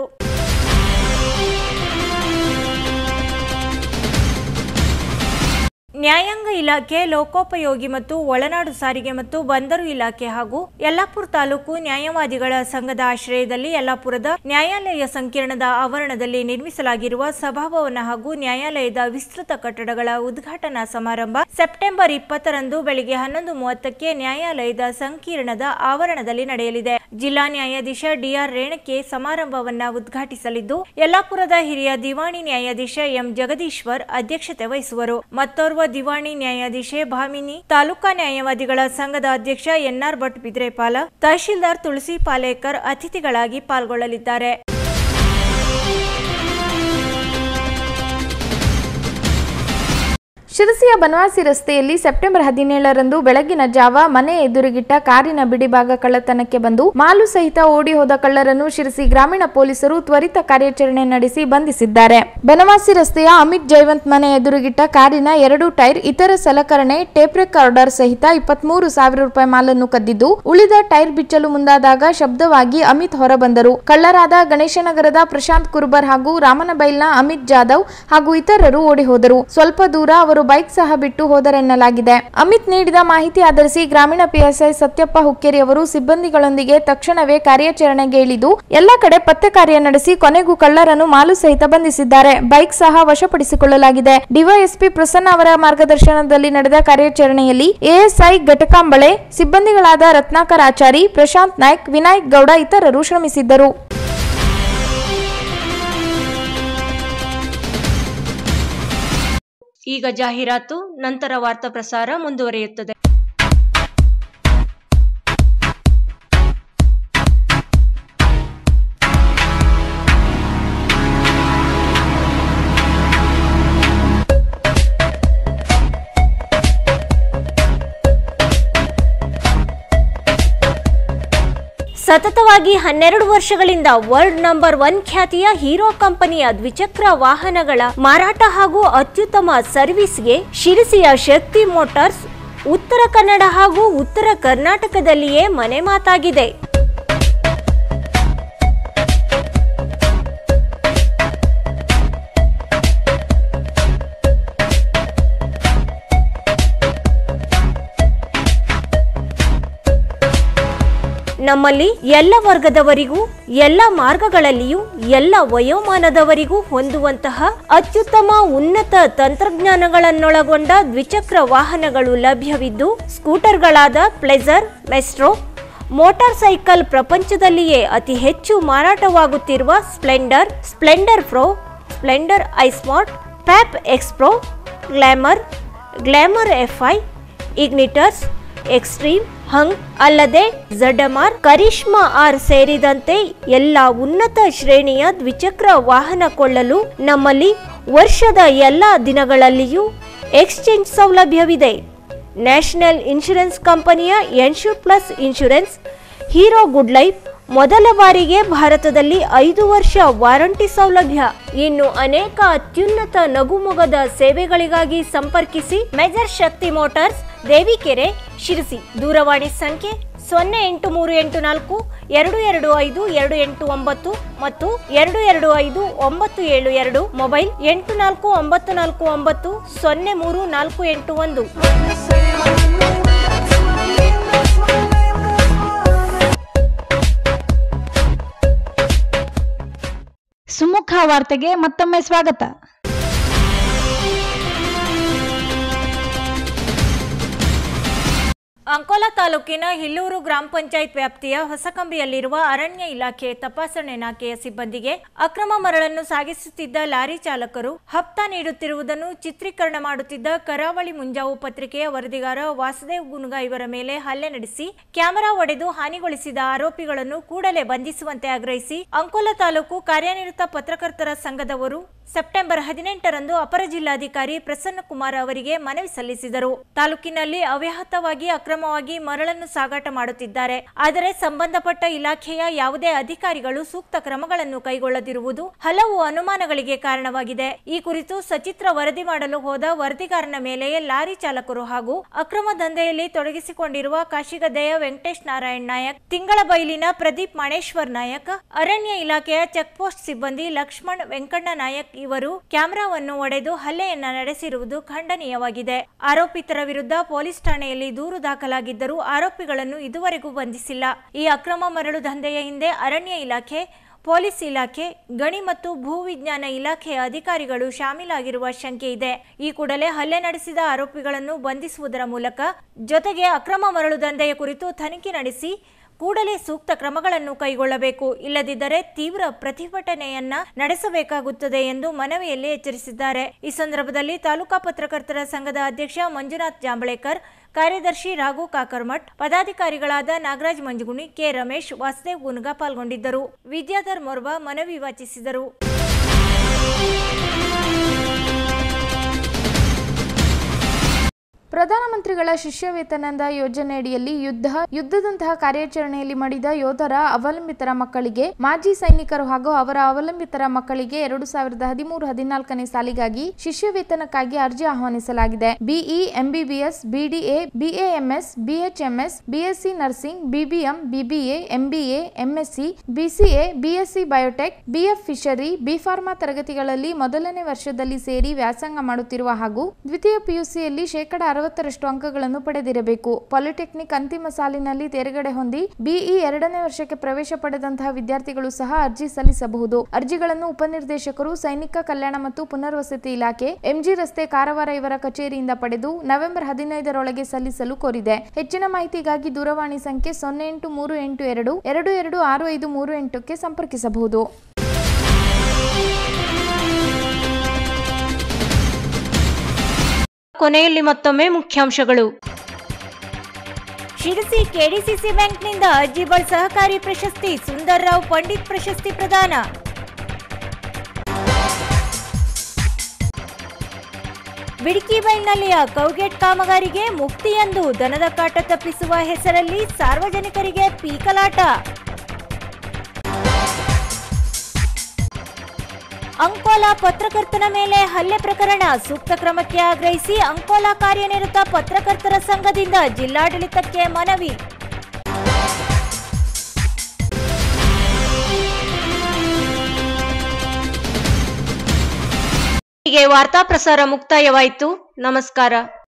ನ್ಯಾಯಾಂಗ ಇಲಾಖೆ ಲೋಕೋಪಯೋಗಿ ಮತ್ತು ಒಳನಾಡು ಸಾರಿಗೆ ಮತ್ತು ಬಂದರು ಇಲಾಖೆ ಹಾಗೂ ಯಲ್ಲಾಪುರ ತಾಲೂಕು ನ್ಯಾಯವಾದಿಗಳ ಸಂಘದ ಆಶ್ರಯದಲ್ಲಿ ಯಲ್ಲಾಪುರದ ನ್ಯಾಯಾಲಯ ಸಂಕೀರ್ಣದ ಆವರಣದಲ್ಲಿ ನಿರ್ಮಿಸಲಾಗಿರುವ ಸಭಾಭವನ ಹಾಗೂ ನ್ಯಾಯಾಲಯದ ವಿಸ್ತೃತ ಕಟ್ಟಡಗಳ ಉದ್ಘಾಟನಾ ಸಮಾರಂಭ ಸೆಪ್ಟೆಂಬರ್ ಇಪ್ಪತ್ತರಂದು ಬೆಳಿಗ್ಗೆ ಹನ್ನೊಂದು ಮೂವತ್ತಕ್ಕೆ ನ್ಯಾಯಾಲಯದ ಸಂಕೀರ್ಣದ ಆವರಣದಲ್ಲಿ ನಡೆಯಲಿದೆ ಜಿಲ್ಲಾ ನ್ಯಾಯಾಧೀಶ ಡಿಆರ್ ರೇಣಕೆ ಸಮಾರಂಭವನ್ನ ಉದ್ಘಾಟಿಸಲಿದ್ದು ಯಲ್ಲಾಪುರದ ಹಿರಿಯ ದಿವಾಣಿ ನ್ಯಾಯಾಧೀಶ ಎಂ ಜಗದೀಶ್ವರ್ ಅಧ್ಯಕ್ಷತೆ ವಹಿಸುವರು ಮತ್ತೋರ್ವ ದಿವಾಣಿ ನ್ಯಾಯಾಧೀಶೆ ಭಾಮಿನಿ ತಾಲೂಕಾ ನ್ಯಾಯವಾದಿಗಳ ಸಂಘದ ಅಧ್ಯಕ್ಷ ಎನ್ಆರ್ ಭಟ್ ಬಿದ್ರೇಪಾಲ ತಹಶೀಲ್ದಾರ್ ತುಳಸಿ ಪಾಲೇಕರ್ ಅತಿಥಿಗಳಾಗಿ ಪಾಲ್ಗೊಳ್ಳಲಿದ್ದಾರೆ ಶಿರಸಿಯ ಬನವಾಸಿ ರಸ್ತೆಯಲ್ಲಿ ಸೆಪ್ಟೆಂಬರ್ ಹದಿನೇಳರಂದು ಬೆಳಗಿನ ಜಾವ ಮನೆ ಎದುರುಗಿಟ್ಟ ಕಾರಿನ ಬಿಡಿಭಾಗ ಕಳ್ಳತನಕ್ಕೆ ಬಂದು ಮಾಲು ಸಹಿತ ಓಡಿ ಹೋದ ಕಳ್ಳರನ್ನು ಶಿರಸಿ ಗ್ರಾಮೀಣ ಪೊಲೀಸರು ತ್ವರಿತ ಕಾರ್ಯಾಚರಣೆ ನಡೆಸಿ ಬಂಧಿಸಿದ್ದಾರೆ ಬನವಾಸಿ ರಸ್ತೆಯ ಅಮಿತ್ ಜೈವಂತ್ ಮನೆ ಎದುರುಗಿಟ್ಟ ಕಾರಿನ ಎರಡು ಟೈರ್ ಇತರ ಸಲಕರಣೆ ಟೇಪ್ ರೆಕಾರ್ಡರ್ ಸಹಿತ ಇಪ್ಪತ್ಮೂರು ಸಾವಿರ ರೂಪಾಯಿ ಮಾಲನ್ನು ಕದ್ದಿದ್ದು ಉಳಿದ ಟೈರ್ ಬಿಚ್ಚಲು ಮುಂದಾದಾಗ ಶಬ್ದವಾಗಿ ಅಮಿತ್ ಹೊರಬಂದರು ಕಳ್ಳರಾದ ಗಣೇಶನಗರದ ಪ್ರಶಾಂತ್ ಕುರ್ಬರ್ ಹಾಗೂ ರಾಮನಬೈಲ್ನ ಅಮಿತ್ ಜಾಧವ್ ಹಾಗೂ ಇತರರು ಓಡಿ ಹೋದರು ಸ್ವಲ್ಪ ದೂರ ಅವರು ಬೈಕ್ ಸಹ ಬಿಟ್ಟು ಹೋದರೆನ್ನಲಾಗಿದೆ ಅಮಿತ್ ನೀಡಿದ ಮಾಹಿತಿ ಆಧರಿಸಿ ಗ್ರಾಮೀಣ ಪಿಎಸ್ಐ ಸತ್ಯಪ್ಪ ಹುಕ್ಕೇರಿ ಅವರು ಸಿಬ್ಬಂದಿಗಳೊಂದಿಗೆ ತಕ್ಷಣವೇ ಕಾರ್ಯಾಚರಣೆಗೆ ಇಳಿದು ಎಲ್ಲ ಕಡೆ ಪತ್ತೆ ಕಾರ್ಯ ನಡೆಸಿ ಕೊನೆಗೂ ಕಳ್ಳರನ್ನು ಮಾಲು ಸಹಿತ ಬಂಧಿಸಿದ್ದಾರೆ ಬೈಕ್ ಸಹ ವಶಪಡಿಸಿಕೊಳ್ಳಲಾಗಿದೆ ಡಿವೈಎಸ್ಪಿ ಪ್ರಸನ್ನ ಅವರ ಮಾರ್ಗದರ್ಶನದಲ್ಲಿ ನಡೆದ ಕಾರ್ಯಾಚರಣೆಯಲ್ಲಿ ಎಎಸ್ಐ ಘಟಕಾಂಬಳೆ ಸಿಬ್ಬಂದಿಗಳಾದ ರತ್ನಾಕರ್ ಆಚಾರಿ ಪ್ರಶಾಂತ್ ನಾಯ್ಕ್ ವಿನಾಯಕ್ ಗೌಡ ಇತರರು ಶ್ರಮಿಸಿದ್ದರು ಈಗ ಜಾಹೀರಾತು ನಂತರ ವಾರ್ತಾ ಪ್ರಸಾರ ಮುಂದುವರಿಯುತ್ತದೆ ಸತತವಾಗಿ ಹನ್ನೆರಡು ವರ್ಷಗಳಿಂದ ವರ್ಲ್ಡ್ ನಂಬರ್ ಒನ್ ಖ್ಯಾತಿಯ ಹೀರೋ ಕಂಪನಿಯ ದ್ವಿಚಕ್ರ ವಾಹನಗಳ ಮಾರಾಟ ಹಾಗೂ ಅತ್ಯುತ್ತಮ ಸರ್ವಿಸ್ಗೆ ಶಿರಸಿಯ ಶಕ್ತಿ ಮೋಟಾರ್ಸ್ ಉತ್ತರ ಕನ್ನಡ ಹಾಗೂ ಉತ್ತರ ಕರ್ನಾಟಕದಲ್ಲಿಯೇ ಮನೆ ಮಾತಾಗಿದೆ ನಮ್ಮಲ್ಲಿ ಎಲ್ಲ ವರ್ಗದವರಿಗೂ ಎಲ್ಲ ಮಾರ್ಗಗಳಲ್ಲಿಯೂ ಎಲ್ಲ ವಯೋಮಾನದವರಿಗೂ ಹೊಂದುವಂತಹ ಅತ್ಯುತ್ತಮ ಉನ್ನತ ತಂತ್ರಜ್ಞಾನಗಳನ್ನೊಳಗೊಂಡ ದ್ವಿಚಕ್ರ ವಾಹನಗಳು ಲಭ್ಯವಿದ್ದು ಸ್ಕೂಟರ್ಗಳಾದ ಪ್ಲೆಜರ್ ಮೆಸ್ಟ್ರೋ ಮೋಟಾರ್ ಸೈಕಲ್ ಪ್ರಪಂಚದಲ್ಲಿಯೇ ಅತಿ ಹೆಚ್ಚು ಮಾರಾಟವಾಗುತ್ತಿರುವ Splendor Splendor Pro Splendor iSmart ಪ್ಯಾಪ್ Xpro Glamour Glamour FI Ignitors Xtreme Hunk ಅಲ್ಲದೆ ಜಡಮಾರ್ ಕರಿಷ್ಮಾ ಆರ್ ಸೇರಿದಂತೆ ಎಲ್ಲ ಉನ್ನತ ಶ್ರೇಣಿಯ ದ್ವಿಚಕ್ರ ವಾಹನ ಕೊಳ್ಳಲು ನಮ್ಮಲ್ಲಿ ವರ್ಷದ ಎಲ್ಲ ದಿನಗಳಲ್ಲಿಯೂ ಎಕ್ಸ್ಚೇಂಜ್ ಸೌಲಭ್ಯವಿದೆ ನ್ಯಾಷನಲ್ ಇನ್ಶೂರೆನ್ಸ್ ಕಂಪನಿಯ ensure plus insurance Hero good life ಮೊದಲ ಬಾರಿಗೆ ಭಾರತದಲ್ಲಿ ಐದು ವರ್ಷ ವಾರಂಟಿ ಸೌಲಭ್ಯ ಇನ್ನು ಅನೇಕ ಅತ್ಯುನ್ನತ ನಗುಮೊಗದ ಸೇವೆಗಳಿಗಾಗಿ ಸಂಪರ್ಕಿಸಿ ಮೆಜರ್ ಶಕ್ತಿ ಮೋಟಾರ್ಸ್ ದೇವಿಕೆರೆ ಶಿರಸಿ ದೂರವಾಣಿ ಸಂಖ್ಯೆ ಸೊನ್ನೆ ಎಂಟು ಮೂರು ಎಂಟು ನಾಲ್ಕು ಎರಡು ಎರಡು ಐದು ಎರಡು ಎಂಟು ಒಂಬತ್ತು ಮತ್ತು ಎರಡು ಎರಡು ಐದು ಒಂಬತ್ತು ಏಳು ಎರಡು ಮೊಬೈಲ್ ಎಂಟು ನಾಲ್ಕು ಒಂಬತ್ತು ನಾಲ್ಕು ಒಂಬತ್ತು ಸೊನ್ನೆ ಮೂರು ನಾಲ್ಕು ಎಂಟು ಒಂದು ಸುಮುಖ ವಾರ್ತೆಗೆ ಮತ್ತೊಮ್ಮೆ ಸ್ವಾಗತ ಅಂಕೋಲಾ ತಾಲೂಕಿನ ಹಿಲ್ಲೂರು ಗ್ರಾಮ ಪಂಚಾಯತ್ ವ್ಯಾಪ್ತಿಯ ಹೊಸಕಂಬಿಯಲ್ಲಿರುವ ಅರಣ್ಯ ಇಲಾಖೆ ತಪಾಸಣೆ ನಾಕೆಯ ಸಿಬ್ಬಂದಿಗೆ ಅಕ್ರಮ ಮರಳನ್ನು ಸಾಗಿಸುತ್ತಿದ್ದ ಲಾರಿ ಚಾಲಕರು ಹಪ್ತಾ ನೀಡುತ್ತಿರುವುದನ್ನು ಚಿತ್ರೀಕರಣ ಮಾಡುತ್ತಿದ್ದ ಕರಾವಳಿ ಮುಂಜಾವು ಪತ್ರಿಕೆಯ ವರದಿಗಾರ ವಾಸುದೇವ್ ಗುನ್ಗಾ ಇವರ ಮೇಲೆ ಹಲ್ಲೆ ನಡೆಸಿ ಕ್ಯಾಮೆರಾ ಒಡೆದು ಹಾನಿಗೊಳಿಸಿದ ಆರೋಪಿಗಳನ್ನು ಕೂಡಲೇ ಬಂಧಿಸುವಂತೆ ಆಗ್ರಹಿಸಿ ಅಂಕೋಲಾ ತಾಲೂಕು ಕಾರ್ಯನಿರತ ಪತ್ರಕರ್ತರ ಸಂಘದವರು ಸೆಪ್ಟೆಂಬರ್ ಹದಿನೆಂಟರಂದು ಅಪರ ಜಿಲ್ಲಾಧಿಕಾರಿ ಪ್ರಸನ್ನ ಕುಮಾರ್ ಅವರಿಗೆ ಮನವಿ ಸಲ್ಲಿಸಿದರು ತಾಲೂಕಿನಲ್ಲಿ ಅವ್ಯಾಹತವಾಗಿ ಅಕ್ರಮವಾಗಿ ಮರಳನ್ನು ಸಾಗಾಟ ಮಾಡುತ್ತಿದ್ದಾರೆ ಆದರೆ ಸಂಬಂಧಪಟ್ಟ ಇಲಾಖೆಯ ಯಾವುದೇ ಅಧಿಕಾರಿಗಳು ಸೂಕ್ತ ಕ್ರಮಗಳನ್ನು ಕೈಗೊಳ್ಳದಿರುವುದು ಹಲವು ಅನುಮಾನಗಳಿಗೆ ಕಾರಣವಾಗಿದೆ ಈ ಕುರಿತು ಸಚಿತ್ರ ವರದಿ ಮಾಡಲು ಹೋದ ವರದಿಗಾರನ ಮೇಲೆಯೇ ಲಾರಿ ಚಾಲಕರು ಹಾಗೂ ಅಕ್ರಮ ದಂಧೆಯಲ್ಲಿ ತೊಡಗಿಸಿಕೊಂಡಿರುವ ಕಾಶಿಗದ್ದೆಯ ವೆಂಕಟೇಶ್ ನಾರಾಯಣ್ ನಾಯಕ್ ತಿಂಗಳ ಬೈಲಿನ ಪ್ರದೀಪ್ ಮಣೇಶ್ವರ್ ನಾಯಕ್ ಅರಣ್ಯ ಇಲಾಖೆಯ ಚೆಕ್ ಪೋಸ್ಟ್ ಸಿಬ್ಬಂದಿ ಲಕ್ಷ್ಮಣ್ ವೆಂಕಣ್ಣ ನಾಯಕ್ ಇವರು ಕ್ಯಾಮೆರಾವನ್ನು ಒಡೆದು ಹಲ್ಲೆಯನ್ನ ನಡೆಸಿರುವುದು ಖಂಡನೀಯವಾಗಿದೆ ಆರೋಪಿತರ ವಿರುದ್ಧ ಪೊಲೀಸ್ ಠಾಣೆಯಲ್ಲಿ ದೂರು ದಾಖಲಾಗಿದ್ದರೂ ಆರೋಪಿಗಳನ್ನು ಇದುವರೆಗೂ ಬಂಧಿಸಿಲ್ಲ ಈ ಅಕ್ರಮ ಮರಳು ದಂಧೆಯ ಹಿಂದೆ ಅರಣ್ಯ ಇಲಾಖೆ ಪೊಲೀಸ್ ಇಲಾಖೆ ಗಣಿ ಮತ್ತು ಭೂವಿಜ್ಞಾನ ಇಲಾಖೆಯ ಅಧಿಕಾರಿಗಳು ಶಾಮೀಲಾಗಿರುವ ಶಂಕೆ ಇದೆ ಈ ಕೂಡಲೇ ಹಲ್ಲೆ ನಡೆಸಿದ ಆರೋಪಿಗಳನ್ನು ಬಂಧಿಸುವುದರ ಮೂಲಕ ಜೊತೆಗೆ ಅಕ್ರಮ ಮರಳು ದಂಧೆಯ ಕುರಿತು ತನಿಖೆ ನಡೆಸಿ ಕೂಡಲೇ ಸೂಕ್ತ ಕ್ರಮಗಳನ್ನು ಕೈಗೊಳ್ಳಬೇಕು ಇಲ್ಲದಿದ್ದರೆ ತೀವ್ರ ಪ್ರತಿಭಟನೆಯನ್ನ ನಡೆಸಬೇಕಾಗುತ್ತದೆ ಎಂದು ಮನವಿಯಲ್ಲಿ ಎಚ್ಚರಿಸಿದ್ದಾರೆ ಈ ಸಂದರ್ಭದಲ್ಲಿ ತಾಲೂಕಾ ಪತ್ರಕರ್ತರ ಸಂಘದ ಅಧ್ಯಕ್ಷ ಮಂಜುನಾಥ್ ಜಾಂಬಳೇಕರ್ ಕಾರ್ಯದರ್ಶಿ ರಾಘು ಕಾಕರ್ಮಠ್ ಪದಾಧಿಕಾರಿಗಳಾದ ನಾಗರಾಜ್ ಮಂಜುಗುಣಿ ಕೆ ರಮೇಶ್ ವಾಸುದೇವ್ ಗುನ್ಗಾ ಪಾಲ್ಗೊಂಡಿದ್ದರು ವಿದ್ಯಾಧರ್ ಮೊರ್ಬಾ ಮನವಿ ವಾಚಿಸಿದರು ಪ್ರಧಾನಮಂತ್ರಿಗಳ ಶಿಷ್ಯ ವೇತನದ ಯೋಜನೆಯಡಿಯಲ್ಲಿ ಯುದ್ಧ ಯುದ್ಧದಂತಹ ಕಾರ್ಯಾಚರಣೆಯಲ್ಲಿ ಮಡಿದ ಯೋಧರ ಅವಲಂಬಿತರ ಮಕ್ಕಳಿಗೆ ಮಾಜಿ ಸೈನಿಕರು ಹಾಗೂ ಅವರ ಅವಲಂಬಿತರ ಮಕ್ಕಳಿಗೆ ಎರಡು ಸಾವಿರದ ಹದಿಮೂರು ಹದಿನಾಲ್ಕನೇ ಸಾಲಿಗಾಗಿ ಶಿಷ್ಯ ವೇತನಕ್ಕಾಗಿ ಅರ್ಜಿ ಆಹ್ವಾನಿಸಲಾಗಿದೆ BE MBBS BDA BAMS BHMS BSc nursing BBM BBA MBA MSc BCA BSc biotech BF fishery B pharma ತರಗತಿಗಳಲ್ಲಿ ಮೊದಲನೇ ವರ್ಷದಲ್ಲಿ ಸೇರಿ ವ್ಯಾಸಂಗ ಮಾಡುತ್ತಿರುವ ಹಾಗೂ ದ್ವಿತೀಯ ಪಿಯುಸಿಯಲ್ಲಿ ಶೇಕಡ ಅರವತ್ತರಷ್ಟು ಅಂಕಗಳನ್ನು ಪಡೆದಿರಬೇಕು ಪಾಲಿಟೆಕ್ನಿಕ್ ಅಂತಿಮ ಸಾಲಿನಲ್ಲಿ ತೇರ್ಗಡೆ ಹೊಂದಿ ಬಿಇ ಎರಡನೇ ವರ್ಷಕ್ಕೆ ಪ್ರವೇಶ ಪಡೆದಂತಹ ವಿದ್ಯಾರ್ಥಿಗಳು ಸಹ ಅರ್ಜಿ ಸಲ್ಲಿಸಬಹುದು ಅರ್ಜಿಗಳನ್ನು ಉಪನಿರ್ದೇಶಕರು ಸೈನಿಕ ಕಲ್ಯಾಣ ಮತ್ತು ಪುನರ್ವಸತಿ ಇಲಾಖೆ ಎಂಜಿ ರಸ್ತೆ ಕಾರವಾರ ಇವರ ಕಚೇರಿಯಿಂದ ಪಡೆದು ನವೆಂಬರ್ ಹದಿನೈದರೊಳಗೆ ಸಲ್ಲಿಸಲು ಕೋರಿದೆ ಹೆಚ್ಚಿನ ಮಾಹಿತಿಗಾಗಿ ದೂರವಾಣಿ ಸಂಖ್ಯೆ ಸೊನ್ನೆ ಎಂಟು ಮೂರು ಎಂಟು ಎರಡು ಎರಡು ಎರಡು ಆರು ಐದು ಮೂರು ಎಂಟಕ್ಕೆ ಸಂಪರ್ಕಿಸಬಹುದು ಕೊನೆಯಲ್ಲಿ ಮತ್ತೊಮ್ಮೆ ಮುಖ್ಯಾಂಶಗಳು ಶಿರಸಿ ಕೆಡಿಸಿಸಿ ಬ್ಯಾಂಕ್ನಿಂದ ಅಜ್ಜಿಬಳ್ ಸಹಕಾರಿ ಪ್ರಶಸ್ತಿ ಸುಂದರ್ ರಾವ್ ಪಂಡಿತ್ ಪ್ರಶಸ್ತಿ ಪ್ರದಾನ ಬಿಡ್ಕಿಬೈಲ್ನಲ್ಲಿಯ ಕೌಗೇಟ್ ಕಾಮಗಾರಿಗೆ ಮುಕ್ತಿ ಎಂದು ದನದ ಕಾಟ ತಪ್ಪಿಸುವ ಹೆಸರಲ್ಲಿ ಸಾರ್ವಜನಿಕರಿಗೆ ಪೀಕಲಾಟ ಅಂಕೋಲಾ ಪತ್ರಕರ್ತನ ಮೇಲೆ ಹಲ್ಲೆ ಪ್ರಕರಣ ಸೂಕ್ತ ಕ್ರಮಕ್ಕೆ ಆಗ್ರಹಿಸಿ ಅಂಕೋಲಾ ಕಾರ್ಯನಿರತ ಪತ್ರಕರ್ತರ ಸಂಘದಿಂದ ಜಿಲ್ಲಾಡಳಿತಕ್ಕೆ ಮನವಿ ಹೀಗೆ ವಾರ್ತಾ ಪ್ರಸಾರ ಮುಕ್ತಾಯವಾಯಿತು ನಮಸ್ಕಾರ